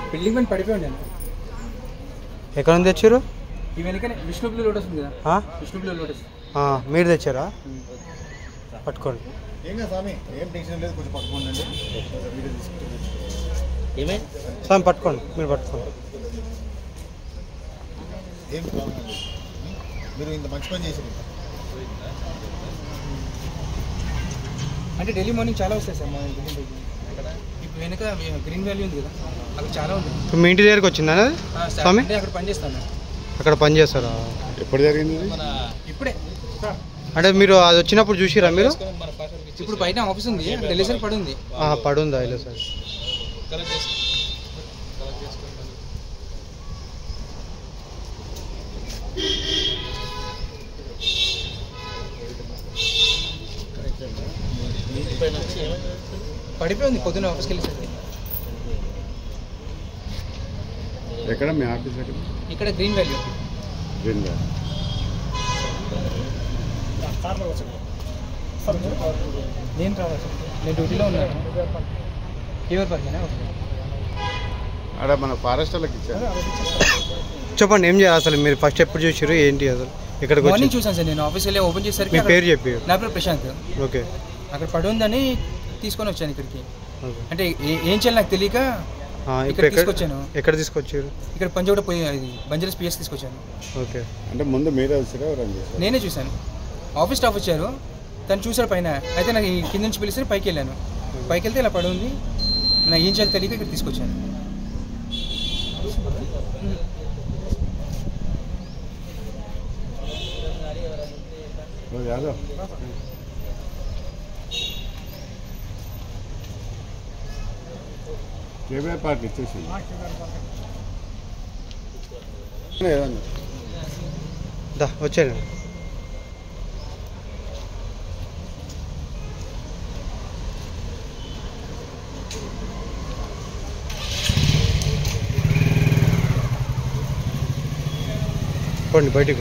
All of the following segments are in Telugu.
బిల్డింగ్ పైన పడిపోయి ఉండాను ఎక్కడ నుంచి తెచ్చారు ఈ వెనకనే విష్ణుప్లూ లోటస్ ఉంది కదా ఆ? విష్ణుప్లూ లోటస్ ఆ, మీరు తెచ్చారా పట్టుకోండి ఏం కాదు స్వామి ఏం టెన్షన్ లేదు కొంచెం పట్టుకోండి వీడియో తీసుకుంటే స్వామి పట్టుకోండి మీరు పట్టుకోండి ఏం ప్రాబ్లం లేదు మీరు ఇంత మంచి పని చేశారు అంటే డైలీ మార్నింగ్ చాలా వస్తాయి సార్ మా బిల్డింగ్ పైకి ఇప్పుడు వెనక గ్రీన్ వ్యాలీ ఉంది కదా అక్కడ చాలా ఉంది ఇప్పుడు మీ ఇంటి దగ్గరికి వచ్చిందా అది ఆ, సార్, స్వామి అంటే అక్కడ పని చేస్తాను అక్కడ పని చేస్తారా ఎప్పుడు జరిగింది ఇది? ఇప్పుడే అంటే మీరు అది వచ్చినప్పుడు చూసిరా మీరు ఇప్పుడు బయట ఆఫీస్ ఉంది అక్కడ వెళ్ళేసరికి పడి ఉంది ఆ, పడుందా ఇలా సార్ పడిపోయి ఉంది పొద్దున్న ఆఫీస్కి వెళ్ళేసరికి ఎక్కడ మీ ఆఫీస్ ఎక్కడ ఇక్కడ గ్రీన్ వాల్యూ రెండా నేను రావాలి సార్ నేను డ్యూటీలో ఉన్నాను ఫీవర్ పర్కేనా ఓకే ఆడ మన ఫారెస్ట్ వాళ్ళకి ఇచ్చారు చెప్పండి ఏం చేయాలి అసలు మీరు ఫస్ట్ ఎప్పుడు చూసారు ఏంటి అసలు ఇక్కడికి మార్నింగ్ వచ్చి చూసాను సార్ నేను ఆఫీస్ వెళ్ళి ఓపెన్ చేసరికి మీ అక్కడ- పేరు చెప్పి నా పేరు ప్రశాంత్ ఓకే అక్కడ పడి ఉందని తీసుకొని వచ్చాను ఇక్కడికి ఓకే అంటే ఏ- ఏం చేయాలి నాకు తెలియక ఆ, ఇక్కడ ఇప్పుడు ఎక్కడ తీసుకొచ్చాను ఎక్కడ తీసుకొచ్చారు ఇక్కడ పంచగూడ పోయి ఇది బంజరస్ పిఎస్ తీసుకొచ్చాను ఓకే అంటే ముందు మీరే వచ్చారా రన్ చేశారు నేనే చూశాను ఆఫీస్ స్టాఫ్ వచ్చారు తను చూసారు పైన అయితే నాకు ఈ కింద నుంచి పిలిస్తే పైకి వెళ్ళాను పైకి వెళ్తే ఇలా పడి ఉంది నాకు ఏం చేయాలి తెలియక ఇక్కడ తీసుకొచ్చాను ఓ యాదవ్ కేబీఆర్ పార్క్ ఇచ్చేసి ఏదన్నా దా వచ్చాను పోండి బయటికి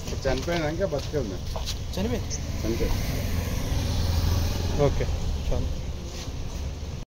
చనిపోయినాక బతికే ఉంది చనిపోయింది చనిపోయి ఓకే చాలు